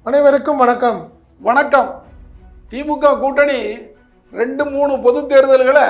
அனைவருக்கும் வணக்கம் வணக்கம் திமுக கூட்டணி ரெண்டு மூணு பொது தேர்தல்களை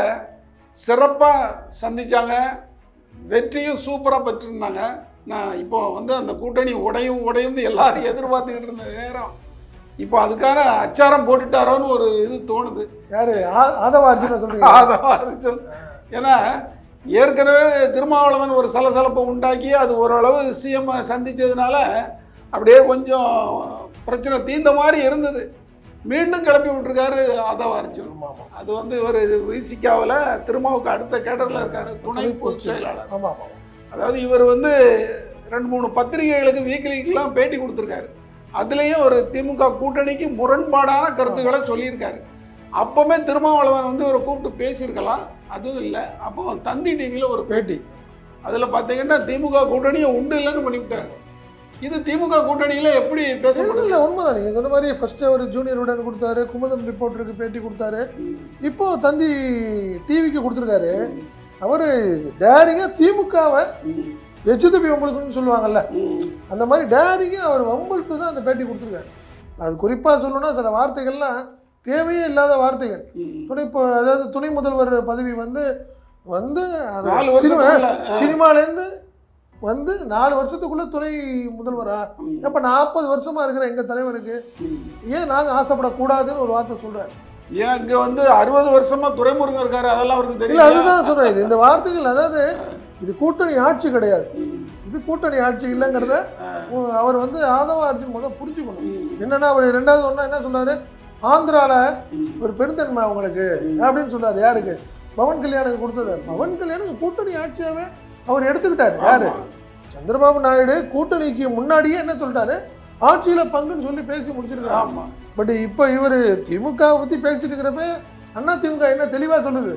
சிறப்பாக சந்திச்சாங்க வெற்றியும் சூப்பராக பெற்றிருந்தாங்க நான் இப்போ வந்து அந்த கூட்டணி உடையும் உடையும்னு எல்லாரும் எதிர்பார்த்துக்கிட்டு இருந்த நேரம் இப்போ அதுக்கான அச்சாரம் போட்டுட்டாரோன்னு ஒரு இது தோணுது யாரு ஆ- ஆதவ அர்ஜுன சொல்றீங்க ஆதவ அர்ஜுன். ஏன்னா ஏற்கனவே திருமாவளவன் ஒரு சலசலப்பை உண்டாக்கி அது ஓரளவு சிஎம் சந்திச்சதுனால அப்படியே கொஞ்சம் பிரச்சனை தீர்ந்த மாதிரி இருந்தது மீண்டும் கிளப்பி விட்டுருக்காரு ஆதவ அர்ஜுன் ஆமா, ஆமா. அது வந்து ஒரு விசிகாவில் திருமாவுக்கு அடுத்த கேடரில் இருக்காரு துணை பொதுச் செயலாளர் ஆமா ஆமா அதாவது இவர் வந்து ரெண்டு மூணு பத்திரிகைகளுக்கு வீக்லிக்கெல்லாம் பேட்டி கொடுத்துருக்காரு அதுலேயும் ஒரு திமுக கூட்டணிக்கு முரண்பாடான கருத்துக்களை சொல்லியிருக்காரு அப்பவுமே திருமாவளவன் வந்து இவரை கூப்பிட்டு பேசியிருக்கலாம் அதுவும் இல்லை அப்போ தந்தி டிவியில் ஒரு பேட்டி அதில் பார்த்தீங்கன்னா திமுக கூட்டணியை உண்டு இல்லைன்னு பண்ணிவிட்டாரு இது திமுக கூட்டணியில் எப்படி பேசப்படுது இல்ல உண்மைதான் நீங்க சொன்ன மாதிரி ஃபர்ஸ்ட் அவர் ஜூனியர் உடன் கொடுத்தாரு குமுதம் ரிப்போர்ட்டருக்கு பேட்டி கொடுத்தாரு இப்போ தந்தி டிவிக்கு கொடுத்துருக்காரு அவரு டேரிங்கா திமுகவை எச்சுதபி வம்பளுக்குன்னு சொல்லுவாங்கல்ல அந்த மாதிரி டேரிங்கா அவர் வம்பளுத்து தான் அந்த பேட்டி கொடுத்துருக்காரு அது குறிப்பா சொல்லணும்னா சில வார்த்தைகள்லாம் தேவையே இல்லாத வார்த்தைகள் துணை இப்போ அதாவது துணை முதல்வர் பதவி வந்து வந்து அது நாலு சினிமா வருஷத்துக்குள்ள, ஆ. சினிமாலேருந்து வந்து நாலு வருஷத்துக்குள்ள துணை முதல்வரா அப்போ நாற்பது வருஷமா இருக்கிற எங்க தலைவருக்கு ஏன் நாங்க ஆசைப்படக்கூடாதுன்னு ஒரு வார்த்தை சொல்றாரு ஏன் இங்கே வந்து அறுபது வருஷமா துரைமுருகன் இருக்காரு அதெல்லாம் அவருக்கு இல்ல தெரியல அதுதான் சொல்றேன் இது இந்த வார்த்தைகள் அதாவது இது கூட்டணி ஆட்சி கிடையாது இது கூட்டணி ஆட்சி இல்லைங்கிறத உ- அவர் வந்து ஆதவ அர்ஜுன் முதல் புரிஞ்சுக்கணும் என்னன்னா அவர் ரெண்டாவது ஒன்றா என்ன சொல்றாரு ஆந்திரால ஒரு பெருந்தன்மை அவங்களுக்கு அப்படின்னு சொல்றாரு யாருக்கு பவன் கல்யாணுக்கு கொடுத்தது பவன் கல்யாணுக்கு கூட்டணி ஆட்சியாவே அவர் எடுத்துக்கிட்டாரு யாரு சந்திரபாபு நாயுடு கூட்டணிக்கு முன்னாடியே என்ன சொல்லிட்டாரு ஆட்சியில பங்குன்னு சொல்லி பேசி முடிச்சிருக்காரு ஆமா பட் இப்போ இவர் திமுக பத்தி பேசிட்டு இருக்கிறப்ப அண்ணா திமுக என்ன தெளிவா சொல்லுது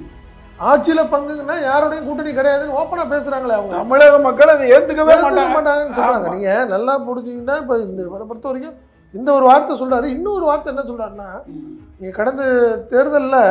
ஆட்சியில பங்குன்னா யாரோடையும் கூட்டணி கிடையாதுன்னு ஓப்பனா பேசுறாங்களே அவங்க தமிழக மக்கள் அதை ஏத்துக்கவே ஏத்துக்க மாட்டாங்க மாட்டாங்கன்னு சொல்றாங்க ஆமா. நீங்க நல்லா புரிஞ்சீங்கன்னா இப்போ இந்த இவரை பொறுத்த வரைக்கும் இந்த ஒரு வார்த்தை சொல்றாரு இன்னொரு வார்த்தை என்ன சொல்றாருன்னா நீங்க கடந்த தேர்தலில்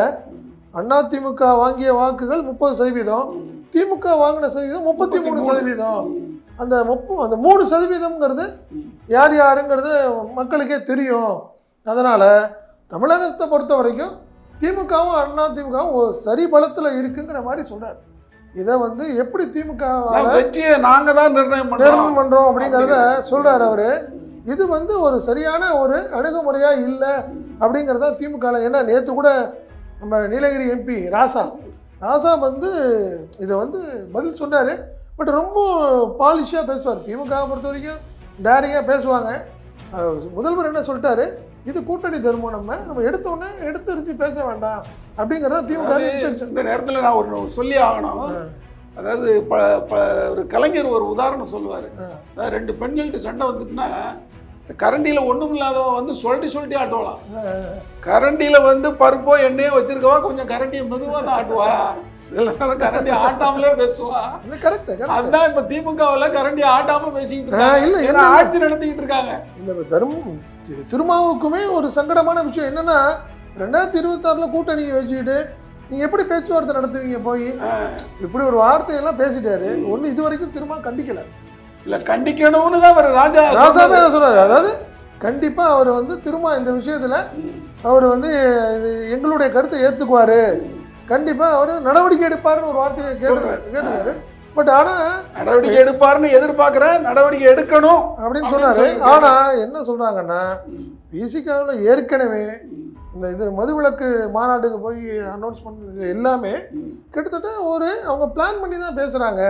அதிமுக வாங்கிய வாக்குகள் முப்பது சதவீதம் திமுக வாங்கின சதவீதம் முப்பத்தி மூணு சதவீதம் அந்த முப்பு அந்த மூணு சதவீதம்ங்கிறது யார் யாருங்கிறது மக்களுக்கே தெரியும் அதனால தமிழகத்தை பொறுத்த வரைக்கும் திமுகவும் அண்ணா திமுகவும் ஒரு சரி பலத்தில் இருக்குங்கிற மாதிரி சொல்றாரு இதை வந்து எப்படி திமுக நான் வெற்றியை நாங்க தான் நிர்ணயம் பண்றோம் நிர்ணயம் பண்றோம் அப்படிங்கிறத சொல்றாரு அவரு இது வந்து ஒரு சரியான ஒரு அணுகுமுறையா இல்லை அப்படிங்கிறத திமுக ல. ஏன்னா நேற்று கூட நம்ம நீலகிரி எம்பி ராசா ராசா வந்து இதை வந்து பதில் சொன்னார் பட் ரொம்ப பாலிஷாக பேசுவார் திமுக பொறுத்த வரைக்கும் டேரிங்காக பேசுவாங்க அஹ் முதல்வர் என்ன சொல்லிட்டாரு இது கூட்டணி தருமம் நம்ம நம்ம எடுத்த உடனே எடுத்து எறிஞ்சு பேச வேண்டாம் அப்படிங்கிறத திமுக அதாவது இன்ஸ்ட்ரக்ஷன் இந்த நேரத்துல நான் ஒரு சொல்லி ஆகணும் அதாவது ப ப- ஒரு கலைஞர் ஒரு உதாரணம் சொல்லுவார் அதாவது ரெண்டு பெண்கள்கிட்ட சண்டை வந்துட்டுன்னா இந்த கரண்டியில் ஒன்றும் இல்லாதவன் வந்து சொல்லிட்டு சொல்லிட்டு ஆட்டுவாளாம் கரண்டியில் வந்து பருப்போ எண்ணெயோ வச்சிருக்கவா கொஞ்சம் கரண்டியை மெதுவாக தான் ஆட்டுவா இதெல்லாம் கரண்டி ஆட்டாமலே பேசுவா கரெக்ட் கரெக்ட் அதுதான் இப்ப திமுகவில் கரண்டி ஆட்டாம பேசிக்கிட்டு ஆ, இல்ல, இருக்காங்க என்ன- ஏன்னா ஆட்சி நடத்திக்கிட்டு இருக்காங்க இந்த தரும் தி- திருமாவுக்குமே ஒரு சங்கடமான விஷயம் என்னன்னா ரெண்டாயிரத்தி இருபத்தாறில் கூட்டணியை வச்சுக்கிட்டு நீங்கள் எப்படி பேச்சுவார்த்தை நடத்துவீங்க போய் இப்படி ஒரு வார்த்தையெல்லாம் பேசிட்டாரு ஒன்று இது வரைக்கும் திரும்ப கண்டிக்கல இல்ல கண்டிக்கணும்னு தான் அவர் ராஜா ராசாவே அதை சொல்றாரு அதாவது கண்டிப்பாக அவர் வந்து திரும்ப இந்த விஷயத்தில் அவர் வந்து இது எங்களுடைய கருத்தை ஏற்றுக்குவாரு கண்டிப்பாக அவர் நடவடிக்கை எடுப்பாருன்னு ஒரு வார்த்தையை கேட்டு கேட்டுக்காரு பட் ஆனால் நடவடிக்கை எடுப்பாருன்னு எதிர்பார்க்கிறேன் நடவடிக்கை எடுக்கணும் அப்படின்னு சொன்னாரு ஆனா என்ன சொல்றாங்கன்னா பிசிகாவில் ஏற்கனவே இந்த இது மதுவிலக்கு மாநாட்டுக்கு போய் அனௌன்ஸ் பண்ணது எல்லாமே கிட்டத்தட்ட ஒரு அவங்க பிளான் பண்ணி தான் பேசுறாங்க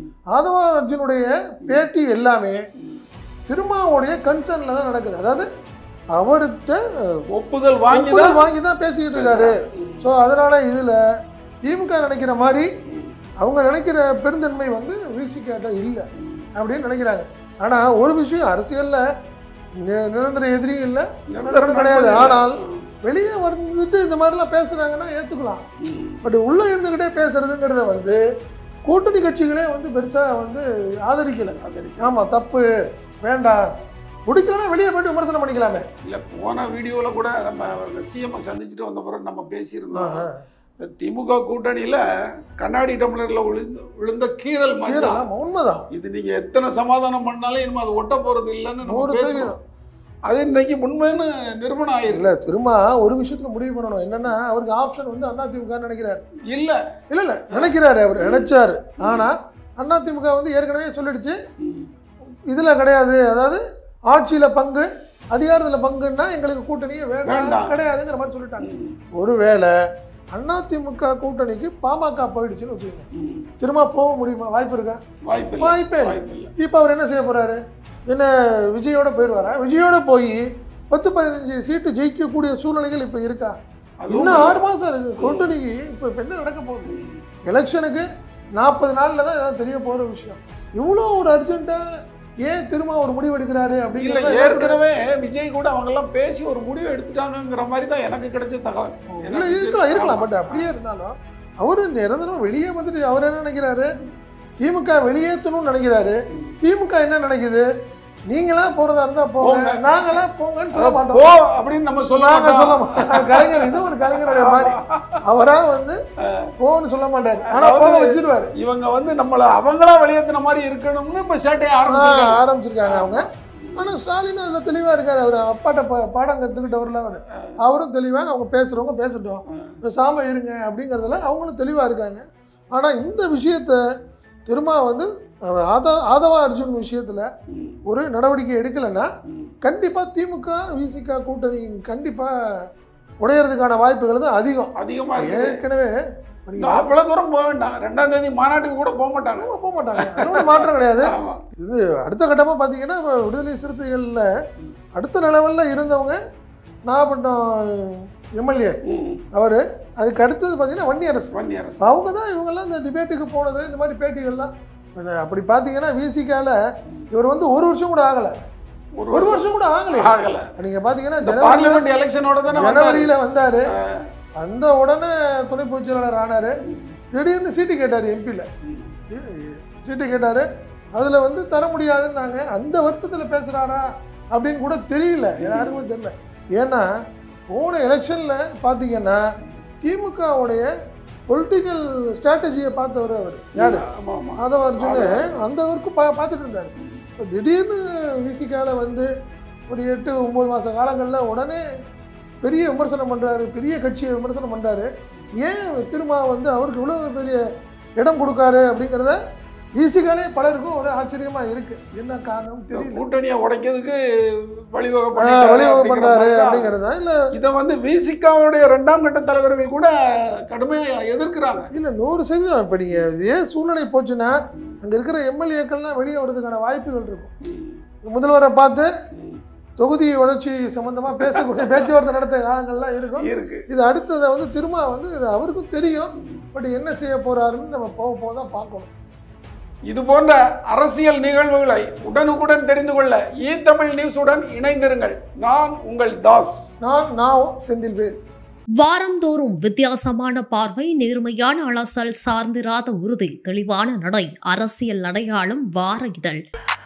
ஆதவ அர்ஜுனுடைய பேட்டி எல்லாமே திருமாவுடைய கன்சர்ன்ல தான் நடக்குது அதாவது அவர்கிட்ட ஒப்புதல் வாங்கி தான் ஒப்புதல் வாங்கி தான் பேசிக்கிட்டு இருக்காரு ஸோ அதனால இதுல திமுக நினைக்கிற மாதிரி அவங்க நினைக்கிற பெருந்தன்மை வந்து விசிகாட்ட இல்லை அப்படின்னு நினைக்கிறாங்க ஆனா ஒரு விஷயம் அரசியல்ல நி- நிரந்தர எதிரியும் இல்லை நிரந்தரம் கிடையாது ஆனால் வெளியே வந்துட்டு இந்த மாதிரிலாம் பேசுனாங்கன்னா ஏற்றுக்கலாம் பட் உள்ளே இருந்துக்கிட்டே பேசுறதுங்கிறத வந்து கூட்டணி கட்சிகளே வந்து பெருசாக வந்து ஆதரிக்கலை ஆமாம் தப்பு வேண்டாம் பிடிக்கலன்னா வெளியே போயிட்டு விமர்சனம் பண்ணிக்கலாமே இல்ல போன வீடியோல கூட நம்ம சிஎம் சந்திச்சுட்டு வந்த பிறகு நம்ம பேசியிருந்தோம் இந்த திமுக கூட்டணியில கண்ணாடி டம்ளர்ல விழுந்த விழுந்த கீரல் மாதிரி தான். கீரலாம் உண்மைதான் இது நீங்க எத்தனை சமாதானம் பண்ணாலும் இனிமே அது ஒட்ட போறது இல்லைன்னு நம்ம நூறு பேசுறோம். சதவீதம் அது இன்னைக்கு உண்மைன்னு நிரூபணம் ஆயிருக்கு இல்ல திரும்ப ஒரு விஷயத்துல முடிவு பண்ணணும் என்னன்னா அவருக்கு ஆப்ஷன் வந்து அதிமுக நினைக்கிறாரு இல்ல இல்ல இல்ல நினைக்கிறாரு அவர் நினைச்சாரு ஆனா அதிமுக வந்து ஏற்கனவே சொல்லிடுச்சு இதுல கிடையாது அதாவது ஆட்சியில பங்கு அதிகாரத்துல பங்குன்னா எங்களுக்கு கூட்டணியே வேண்டாம் வேண்டாம். கிடையாதுங்கிற மாதிரி சொல்லிட்டாங்க ஒருவேளை அதிமுக கூட்டணிக்கு பாமக போயிடுச்சுன்னு வச்சுக்கோங்க திரும்ப போக முடியுமா வாய்ப்பு இருக்கா வாய்ப்பு இல்லை வாய்ப்பே இல்லை வாய்ப்பு இல்லை இப்போ அவர் என்ன செய்ய போறாரு என்ன விஜயோட போயிடுவாரா விஜயோட போய் பத்து பதினஞ்சு சீட்டு ஜெயிக்கக்கூடிய சூழ்நிலைகள் இப்போ இருக்கா அதுவும் இன்னும் ஆறு மாசம் இருக்கு கூட்டணிக்கு இப்போ இப்போ என்ன நடக்க போகுது எலெக்ஷனுக்கு நாற்பது நாள்ல தான் ஏதாவது தெரிய போற விஷயம் இவ்வளோ ஒரு அர்ஜென்ட்டா ஏன் திரும்ப ஒரு முடிவு எடுக்கிறாரு இல்ல அப்படிங்கிறத ஏற்கனவே விஜய் கூட அவங்க எல்லாம் பேசி ஒரு முடிவு எடுத்துட்டாங்கங்கிற மாதிரி தான் எனக்கு கிடைச்ச தகவல் இல்ல இருக்கலாம் இருக்கலாம் பட் அப்படியே இருந்தாலும் அவரு நிரந்தரம் வெளியே வந்துட்டு அவர் என்ன நினைக்கிறாரு திமுக வெளியேற்றணும்னு நினைக்கிறாரு திமுக என்ன நினைக்குது நீங்களா போறதா இருந்தா போங்க போங்க. நாங்களா போங்கன்னு சொல்ல மாட்டோம் போ அப்படின்னு நம்ம சொல்ல நாங்க மாட்டோம். சொல்ல மாட்டோம் கலைஞர் இது ஒரு கலைஞருடைய பாடி அவரா வந்து போன்னு சொல்ல மாட்டாரு ஆனா அதாவது போக வச்சிருவாரு இவங்க வந்து நம்மள அவங்களா வெளியேற்றின மாதிரி இருக்கணும்னு இப்ப சேட்டையை ஆ, ஆரம்பிச்சிருக்காங்க ஆரம்பிச்சிருக்காங்க அவங்க ஆனா ஸ்டாலின் அதுல தெளிவா இருக்காரு அவர் அப்பாட்ட பா- பாடம் கற்றுக்கிட்டவர்ல அவர் அவரும் தெளிவா அவங்க பேசுறவங்க பேசட்டும் பேசாம இருங்க அப்படிங்கிறதுல அவங்களும் தெளிவா இருக்காங்க ஆனா இந்த விஷயத்த திரும்ப வந்து அஹ், ஆதா ஆதவா அர்ஜுன் விஷயத்துல ஒரு நடவடிக்கை எடுக்கலைன்னா கண்டிப்பா திமுக விசிக கூட்டணி கண்டிப்பா உடையறதுக்கான வாய்ப்புகள் தான் அதிகம் அதிகமா இருக்கு ஏற்கனவே இப்ப நீங்க இன்னும் அவ்வளவு தூரம் போக வேண்டாம் ரெண்டாம் தேதி மாநாட்டுக்கு கூட போக மாட்டாங்க ஆமா, போக மாட்டாங்க அது ஒண்ணும் மாற்றம் கிடையாது ஆமா. இது அடுத்த கட்டமாக பார்த்தீங்கன்னா இப்ப விடுதலை சிறுத்தைகளில் அடுத்த நிலவலில் இருந்தவங்க நாகப்பட்டினம் எம்எல்ஏ ம். அவர் அதுக்கு அடுத்தது பார்த்தீங்கன்னா வன்னி அரசு வன்னி அரசு அவங்க தான் இவங்கெல்லாம் இந்த டிபேட்டுக்கு போனது இந்த மாதிரி பேட்டிகள்லாம் அது அப்படி பார்த்தீங்கன்னா விசிகால இவர் வந்து ஒரு வருஷம் கூட ஆகலை ஒரு ஒரு வருஷம் வருஷம் கூட ஆகலை ஆகல நீங்கள் பார்த்தீங்கன்னா இந்த ஜனவரி பார்லிமெண்ட் எலெக்ஷனோட தானே வந்தாரு. ஜனவரியில் வந்தார் அந்த உடனே துணை பொதுச் செயலாளர் ஆனார் திடீர்னு சீட்டு கேட்டார் எம்பியில் சீட்டு கேட்டார் அதில் வந்து தர முடியாதுன்னாங்க அந்த வருத்தத்தில் பேசுகிறாரா அப்படின்னு கூட தெரியல யாருக்குமே தெரியல ஏன்னா போன எலெக்ஷனில் பார்த்தீங்கன்னா திமுகவுடைய பொலிட்டிக்கல் ஸ்ட்ராட்டஜியை பார்த்தவர் அவர் யார் ஆமா ஆமா மாதவ அர்ஜுன் அந்த ஒர்க்கு பா பார்த்துட்டு இருந்தார் இப்போ திடீர்னு விசிகால வந்து ஒரு எட்டு ஒம்பது மாத காலங்களில் உடனே பெரிய விமர்சனம் பண்ணுறாரு பெரிய கட்சியை விமர்சனம் பண்ணுறாரு ஏன் திரும்ப வந்து அவருக்கு இவ்வளோ பெரிய இடம் கொடுக்காரு அப்படிங்கிறத விசிகாலே பலருக்கும் ஒரு ஆச்சரியமாக இருக்குது என்ன காரணம் இந்த தெரியல கூட்டணியை உடைக்கிறதுக்கு வழிவகை ஆ, பண்ணிட்டாரு வழிவகை அப்படிங்கிற பண்ணுறாரு மாதிரி தான். அப்படிங்கிறதா இல்லை இதை வந்து விசிகாவுடைய இரண்டாம் கட்ட தலைவர்கள் கூட கடுமையா எதிர்க்கிறாங்க இல்லை நூறு சதவீதம் இப்போ நீங்கள் ஏன் சூழ்நிலை போச்சுன்னா அங்கே இருக்கிற எம்எல்ஏக்கள்லாம் வெளியே வர்றதுக்கான வாய்ப்புகள் இருக்கும் முதல்வரை பார்த்து தொகுதி வளர்ச்சி சம்பந்தமா பேசக்கூடிய பேச்சுவார்த்தை நடத்த காலங்கள்லாம் இருக்கும் இருக்கு இது அடுத்ததை வந்து திரும்ப வந்து இது அவருக்கும் தெரியும் பட் என்ன செய்ய போறாருன்னு நம்ம போக போக தான் பார்க்கணும் இது போன்ற அரசியல் நிகழ்வுகளை உடனுக்குடன் தெரிந்து கொள்ள ஈ தமிழ் நியூஸுடன் இணைந்திருங்கள் நான் உங்கள் தாஸ் நான் நான் செந்தில் வேல் வாரந்தோறும் வித்தியாசமான பார்வை நேர்மையான அலசல் சார்ந்திராத உறுதி தெளிவான நடை அரசியல் அடையாளம் வார இதழ்